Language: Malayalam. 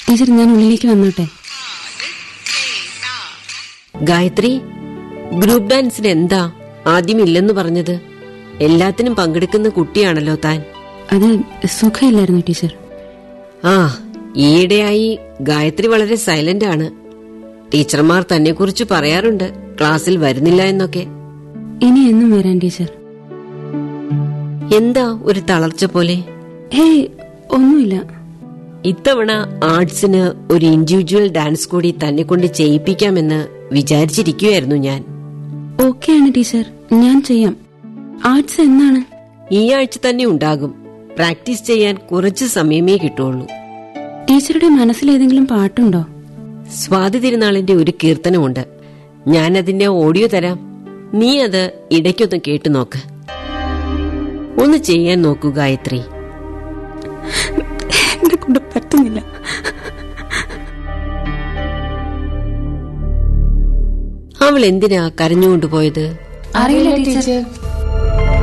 ടീച്ചർ ഞാൻ ഉള്ളിലേക്ക് വന്നോട്ടെ ഗായത്രി ഗ്രൂപ്പ് ഡാൻസിന് എന്താ ആദ്യം ഇല്ലെന്ന് പറഞ്ഞത് എല്ലാത്തിനും പങ്കെടുക്കുന്ന കുട്ടിയാണല്ലോ താൻ അത് സുഖമില്ലായിരുന്നു ടീച്ചർ ആ ഈയിടെയായി ഗായത്രി വളരെ സൈലന്റ് ആണ് ടീച്ചർമാർ തന്നെ കുറിച്ച് പറയാറുണ്ട് ക്ലാസ്സിൽ വരുന്നില്ല എന്നൊക്കെ ഇനി എന്നും വരാൻ ടീച്ചർ എന്താ ഒരു തളർച്ച പോലെ ഹേയ് ഒന്നുമില്ല ഇത്തവണ ആർട്സിന് ഒരു ഇൻഡിവിജ്വൽ ഡാൻസ് കൂടി തന്നെ കൊണ്ട് ചെയ്യിപ്പിക്കാമെന്ന് വിചാരിച്ചിരിക്കുകയായിരുന്നു ഞാൻ ഓക്കെയാണ് ടീച്ചർ ഞാൻ ചെയ്യാം ആർട്സ് എന്നാണ് ഈ ആഴ്ച തന്നെ ഉണ്ടാകും പ്രാക്ടീസ് ചെയ്യാൻ കുറച്ച് സമയമേ കിട്ടുള്ളൂ ടീച്ചറുടെ മനസ്സിൽ ഏതെങ്കിലും പാട്ടുണ്ടോ സ്വാതി തിരുനാളിന്റെ ഒരു കീർത്തനമുണ്ട് ഞാൻ അതിന്റെ ഓഡിയോ തരാം നീ അത് ഇടയ്ക്കൊന്ന് കേട്ടു നോക്ക് ഒന്ന് ചെയ്യാൻ നോക്കൂ ഗായത്രി എന്നെ കൊണ്ട് പറ്റുന്നില്ല അവൾ എന്തിനാ കരഞ്ഞുകൊണ്ടുപോയത് അറിയില്ല ടീച്ചർ